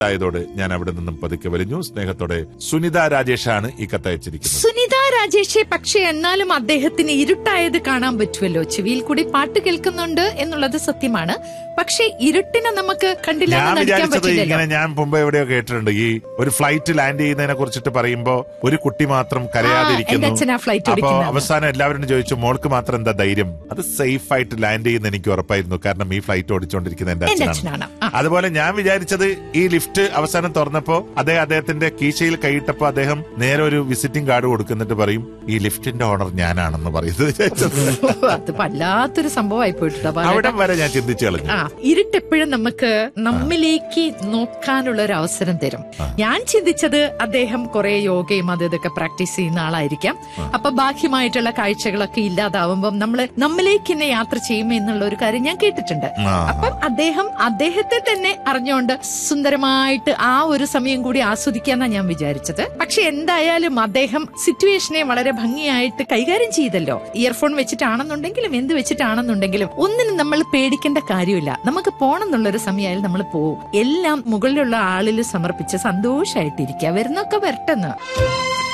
ആയതോടെ ഞാൻ അവിടെ നിന്നും പതുക്കെ വലിഞ്ഞു സ്നേഹത്തോടെ സുനിത രാജേഷാണ് ഈ കത്തയച്ചിരിക്കുന്നത് സുനിത രാജേഷെ പക്ഷെ എന്നാലും അദ്ദേഹത്തിന് ഇരുട്ടായത് കാണാൻ പറ്റുമല്ലോ ചെവിയിൽ കൂടി പാട്ട് കേൾക്കുന്നുണ്ട് എന്നുള്ളത് സത്യമാണ് പക്ഷെ ഇരുട്ടിനെ നമുക്ക് കണ്ടില്ല ഞാൻ എന്ന് നടിക്കാൻ വിചാരിച്ചത് പറ്റില്ലല്ലോ ഇങ്ങനെ ഞാൻ മുമ്പ് എവിടെയോ കേട്ടിട്ടുണ്ട് ഈ ഒരു ഫ്ലൈറ്റ് ലാൻഡ് ചെയ്യുന്നതിനെ കുറിച്ചിട്ട് പറയുമ്പോ ഒരു കുട്ടി മാത്രം എന്റെ കരയാതിരിക്കുന്നു അച്ഛനാ ഫ്ലൈറ്റ് അപ്പൊ ഓടിക്കുന്നത് അവസാനം എല്ലാവരും ചോദിച്ചു മോൾക്ക് മാത്രം എന്താ ധൈര്യം അത് സേഫ് ആയിട്ട് ലാൻഡ് ചെയ്യുന്ന എനിക്ക് ഉറപ്പായിരുന്നു കാരണം ഈ ഫ്ലൈറ്റ് ഓടിച്ചുകൊണ്ടിരിക്കുന്ന എന്റെ എന്റെ അച്ഛനാണ് അച്ഛനാണ് ആ. അതുപോലെ ഞാൻ വിചാരിച്ചത് ഈ ലിഫ്റ്റ് അവസാനം തുറന്നപ്പോ അദ്ദേഹം അദ്ദേഹത്തിന്റെ കീശയിൽ കൈയിട്ടപ്പോ അദ്ദേഹം നേരെ ഒരു വിസിറ്റിംഗ് കാർഡ് കൊടുക്കുന്നിട്ട് പറയും ഈ ലിഫ്റ്റിന്റെ ഓണർ ഞാനാണെന്ന് പറയുന്നത് അത് വല്ലാത്തൊരു സംഭവമായി പോയിട്ടുണ്ട് ബാലേട്ട. അവിടെ വരെ ഞാൻ ചിന്തിച്ചു കളഞ്ഞു ആ ഇരുട്ടെപ്പോഴും നമുക്ക് നമ്മിലേക്ക് നോക്കാനുള്ള ഒരു അവസരം തരും ഞാൻ ചിന്തിച്ചത് അദ്ദേഹം കുറെ യോഗയും അത് ഇതൊക്കെ പ്രാക്ടീസ് ചെയ്യുന്ന ആളായിരിക്കാം അപ്പൊ ബാഹ്യമായിട്ടുള്ള കാഴ്ചകളൊക്കെ ഇല്ലാതാവുമ്പം നമ്മള് നമ്മിലേക്ക് തന്നെ യാത്ര ചെയ്യും എന്നുള്ള ഒരു കാര്യം ഞാൻ കേട്ടിട്ടുണ്ട് ആ. അപ്പം അദ്ദേഹം അദ്ദേഹത്തെ തന്നെ അറിഞ്ഞുകൊണ്ട് സുന്ദരമായിട്ട് ആ ഒരു സമയം കൂടി ആസ്വദിക്കാന്നാ ഞാൻ വിചാരിച്ചത് പക്ഷെ എന്തായാലും അദ്ദേഹം സിറ്റുവേഷനെ വളരെ ഭംഗിയായിട്ട് കൈകാര്യം ചെയ്തല്ലോ ഇയർഫോൺ വെച്ചിട്ടാണെന്നുണ്ടെങ്കിലും എന്ത് വെച്ചിട്ടാണെന്നുണ്ടെങ്കിലും ഒന്നിനും നമ്മൾ പേടിക്കേണ്ട കാര്യമില്ല നമുക്ക് പോണം എന്നുള്ളൊരു സമയമായാലും നമ്മൾ പോവും എല്ലാം മുകളിലുള്ള ആളിൽ സമർപ്പിച്ച് സന്തോഷമായിട്ടിരിക്കുക വരുന്നൊക്കെ വരട്ടെന്ന്